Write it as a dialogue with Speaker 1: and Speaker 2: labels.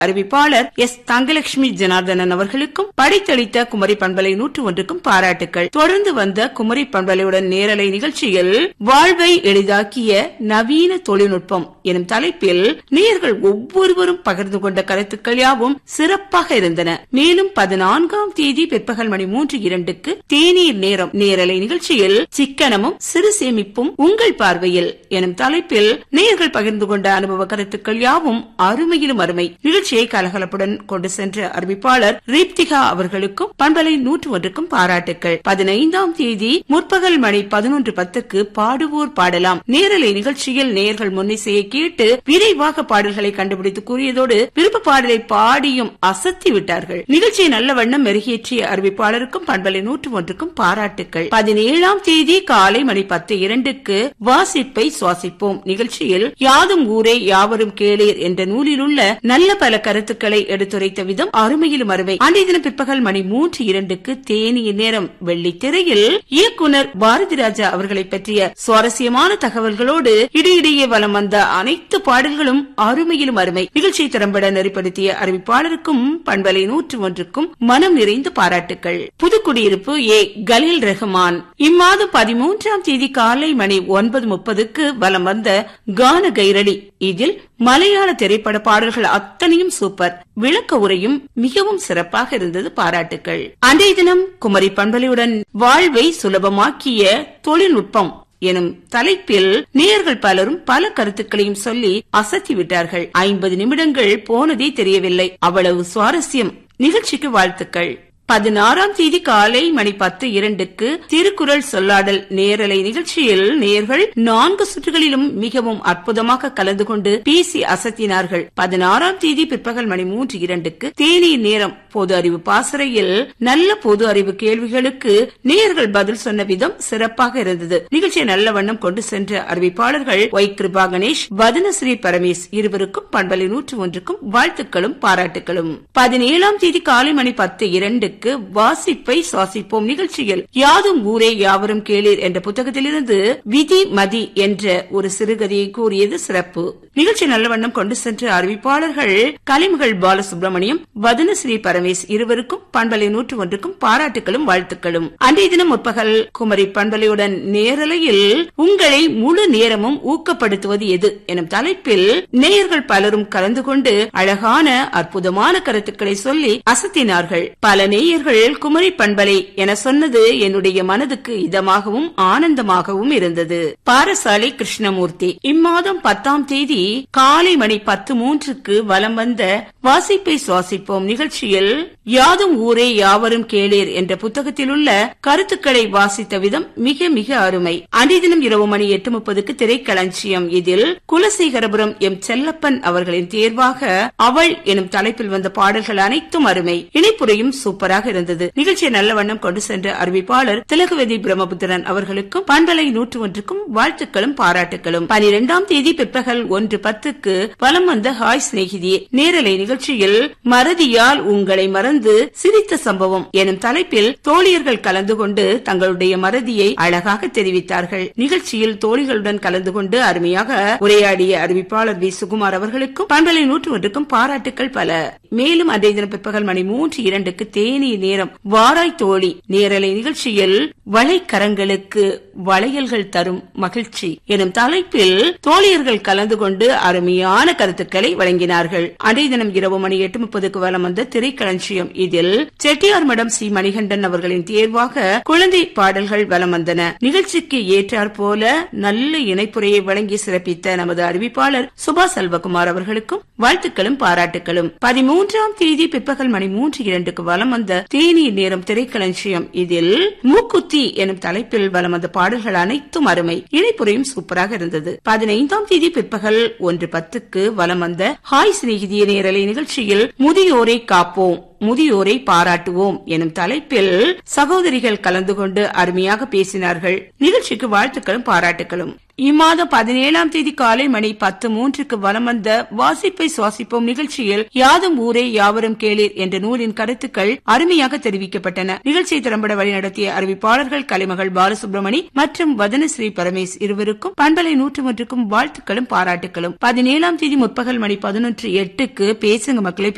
Speaker 1: அறிவிப்பாளர் எஸ் தங்கலட்சுமி ஜனார்தனன் அவர்களுக்கும் படித்தளித்த குமரி பண்பலை நூற்று ஒன்றுக்கும் பாராட்டுக்கள் தொடர்ந்து வந்த குமரி பண்பலையுடன் நேரலை நிகழ்ச்சியில் வாழ்வை எளிதாக்கிய நவீன தொழில்நுட்பம் எனும் தலைப்பில் நேயர்கள் ஒவ்வொருவரும் பகிர்ந்து கொண்ட கருத்துக்கள் யாவும் சிறப்பாக இருந்தன மேலும் பதினான்காம் தேதி பிற்பகல் மணி மூன்று இரண்டுக்கு தேநீர் நேரம் நேரலை நிகழ்ச்சியில் சிக்கனமும் சிறு சேமிப்பும் உங்கள் பார்வையில் எனும் தலைப்பில் நேயர்கள் பகிர்ந்து கொண்ட அனுபவ கருத்துக்கள் யாவும் அருமையிலும் அருமை நிகழ்ச்சியை கலகலப்புடன் கொண்டு சென்ற அறிவிப்பாளர் ரீப்திகா அவர்களுக்கும் பண்பலை நூற்று ஒன்றுக்கும் பாராட்டுக்கள் பதினைந்தாம் தேதி முற்பகல் மணி பதினொன்று பத்துக்கு பாடுவோர் பாடலாம் நேரலை நிகழ்ச்சியில் நேயர்கள் முன்னிசையை கேட்டு விரைவாக பாடல்களை கண்டுபிடித்து கூறியதோடு விருப்ப பாடலை பாடியும் அசத்தி விட்டார்கள் நிகழ்ச்சியை நல்ல வண்ணம் மெருகேற்றிய அறிவிப்பாளருக்கும் பண்பலை நூற்று ஒன்றுக்கும் பாராட்டுக்கள் பதினேழாம் தேதி காலை மணி பத்து இரண்டுக்கு வாசிப்பை சுவாசிப்போம் நிகழ்ச்சியில் யாதும் ஊரே யாவரும் கேளீர் என்ற நூலில் உள்ள நல்ல பல கருத்துக்களை எடுத்துரைத்த விதம் அருமையிலும் அருமை அன்றைய தினம் பிற்பகல் மணி மூன்று இரண்டுக்கு தேனிய நேரம் வெள்ளித்திரையில் இயக்குனர் பாரதி ராஜா அவர்களை பற்றிய சுவாரஸ்யமான தகவல்களோடு இடையிடையே வலம் வந்த அனைத்து பாடல்களும் அருமையிலும் அருமை நிகழ்ச்சியை திறம்பட நெறிப்படுத்திய அறிவிப்பாளருக்கும் பண்பலை நூற்று ஒன்றுக்கும் மனம் நிறைந்த பாராட்டுக்கள் புதுக்குடியிருப்பு ஏ கலீல் ரஹ்மான் இம்மாதம் பதிமூன்றாம் தேதி காலை மணி ஒன்பது முப்பதுக்கு வலம் வந்த கான கைரளி இதில் மலையாள திரைப்பட பாடல்கள் அத்தனையும் சூப்பர் விளக்க உரையும் மிகவும் சிறப்பாக இருந்தது பாராட்டுக்கள் அன்றைய தினம் குமரி பண்பலையுடன் வாழ்வை சுலபமாக்கிய தொழில்நுட்பம் எனும் தலைப்பில் நேயர்கள் பலரும் பல கருத்துக்களையும் சொல்லி அசத்தி விட்டார்கள் ஐம்பது நிமிடங்கள் போனதே தெரியவில்லை அவ்வளவு சுவாரஸ்யம் நிகழ்ச்சிக்கு வாழ்த்துக்கள் பதினாறாம் தேதி காலை மணி பத்து இரண்டுக்கு திருக்குறள் சொல்லாடல் நேரலை நிகழ்ச்சியில் நேர்கள் நான்கு சுற்றுகளிலும் மிகவும் அற்புதமாக கலந்து கொண்டு பேசி அசத்தினார்கள் பதினாறாம் தேதி பிற்பகல் மணி மூன்று இரண்டுக்கு தேநீர் நேரம் பொது அறிவு பாசறையில் நல்ல பொது அறிவு கேள்விகளுக்கு நேயர்கள் பதில் சொன்ன விதம் சிறப்பாக இருந்தது நிகழ்ச்சியை நல்ல வண்ணம் கொண்டு சென்ற அறிவிப்பாளர்கள் ஒய் கிருபா கணேஷ் வதனஸ்ரீ பரமேஷ் இருவருக்கும் பண்பலை நூற்று ஒன்றுக்கும் வாழ்த்துக்களும் பாராட்டுகளும் பதினேழாம் தேதி காலை மணி பத்து இரண்டுக்கு வாசிப்பை சுவாசிப்போம் நிகழ்ச்சியில் யாதும் ஊரே யாவரும் கேளீர் என்ற புத்தகத்திலிருந்து விதி மதி என்ற ஒரு சிறுகதையை கூறியது சிறப்பு நிகழ்ச்சி நல்ல வண்ணம் கொண்டு சென்ற அறிவிப்பாளர்கள் கலிமகள் பாலசுப்ரமணியம் வதனஸ்ரீ பரமேஷ் இருவருக்கும் பண்பலை நூற்று ஒன்றுக்கும் பாராட்டுகளும் வாழ்த்துக்களும் அன்றைய தினம் முற்பகல் குமரி பண்பலையுடன் நேரலையில் உங்களை முழு நேரமும் ஊக்கப்படுத்துவது எது எனும் தலைப்பில் நேயர்கள் பலரும் கலந்து கொண்டு அழகான அற்புதமான கருத்துக்களை சொல்லி அசத்தினார்கள் பல நேயர்கள் குமரி பண்பலை என சொன்னது என்னுடைய மனதுக்கு இதமாகவும் ஆனந்தமாகவும் இருந்தது பாரசாலை கிருஷ்ணமூர்த்தி இம்மாதம் பத்தாம் தேதி காலை மணி பத்து மூன்றுக்கு வலம் வந்த வாசிப்பை சுவாசிப்போம் நிகழ்ச்சியில் யாதும் ஊரே யாவரும் கேளீர் என்ற புத்தகத்தில் உள்ள கருத்துக்களை வாசித்த விதம் மிக மிக அருமை அன்றைய தினம் இரவு மணி எட்டு முப்பதுக்கு திரைக்களஞ்சியம் இதில் குலசேகரபுரம் எம் செல்லப்பன் அவர்களின் தேர்வாக அவள் எனும் தலைப்பில் வந்த பாடல்கள் அனைத்தும் அருமை இணைப்புரையும் சூப்பராக இருந்தது நிகழ்ச்சியை நல்ல வண்ணம் கொண்டு சென்ற அறிவிப்பாளர் திலகவதி பிரம்மபுத்திரன் அவர்களுக்கும் பண்பலை நூற்று ஒன்றுக்கும் வாழ்த்துக்களும் பாராட்டுகளும் பனிரெண்டாம் தேதி பிற்பகல் ஒன்று பத்துக்கு வலம் வந்த ஹாய் சிநேகிதியே நேரலை நிகழ்ச்சியில் மறதியால் உங்களை மறந்து சிரித்த சம்பவம் எனும் தலைப்பில் தோழியர்கள் கலந்து கொண்டு தங்களுடைய மறதியை அழகாக தெரிவித்தார்கள் நிகழ்ச்சியில் தோழிகளுடன் கலந்து கொண்டு அருமையாக உரையாடிய அறிவிப்பாளர் வி சுகுமார் அவர்களுக்கும் பண்பலை நூற்று ஒன்றுக்கும் பாராட்டுகள் பல மேலும் அன்றைய தினம் பிற்பகல் மணி மூன்று இரண்டுக்கு தேநீர் நேரம் வாராய் தோழி நேரலை நிகழ்ச்சியில் வளைக்கரங்களுக்கு வளையல்கள் தரும் மகிழ்ச்சி எனும் தலைப்பில் தோழியர்கள் கலந்து கொண்டு அருமையான கருத்துக்களை வழங்கினார்கள் அன்றைய தினம் இரவு மணி எட்டு முப்பதுக்கு வலம் வந்த திரைக்களஞ்சியம் இதில் செட்டியார் மடம் சி மணிகண்டன் அவர்களின் தேர்வாக குழந்தை பாடல்கள் வலம் வந்தன நிகழ்ச்சிக்கு ஏற்றாற் போல நல்ல இணைப்புரையை வழங்கி சிறப்பித்த நமது அறிவிப்பாளர் சுபா செல்வகுமார் அவர்களுக்கும் வாழ்த்துக்களும் பாராட்டுகளும் பதிமூன்றாம் தேதி பிற்பகல் மணி மூன்று இரண்டுக்கு வலம் வந்த தேநீர் நேரம் திரைக்களஞ்சியம் இதில் மூக்குத்தி எனும் தலைப்பில் வலம் வந்த பாடல்கள் அனைத்தும் அருமை இணைப்புரையும் சூப்பராக இருந்தது பதினைந்தாம் தேதி பிற்பகல் ஒன்று பத்துக்கு வலம் வந்த ஹாய் சிநேகிதிய நேரலை நிகழ்ச்சியில் முதியோரை காப்போம் முதியோரை பாராட்டுவோம் எனும் தலைப்பில் சகோதரிகள் கலந்து கொண்டு அருமையாக பேசினார்கள் நிகழ்ச்சிக்கு வாழ்த்துக்களும் பாராட்டுகளும் இம்மாதம் பதினேழாம் தேதி காலை மணி பத்து மூன்றுக்கு வலம் வந்த வாசிப்பை சுவாசிப்போம் நிகழ்ச்சியில் யாதும் ஊரே யாவரும் கேளீர் என்ற நூலின் கருத்துக்கள் அருமையாக தெரிவிக்கப்பட்டன நிகழ்ச்சியை திறம்பட வழிநடத்திய அறிவிப்பாளர்கள் கலைமகள் பாலசுப்ரமணி மற்றும் வதனஸ்ரீ பரமேஷ் இருவருக்கும் பண்பலை நூற்று ஒன்றுக்கும் வாழ்த்துக்களும் பாராட்டுகளும் பதினேழாம் தேதி முற்பகல் மணி பதினொன்று எட்டுக்கு பேசுங்க மக்களை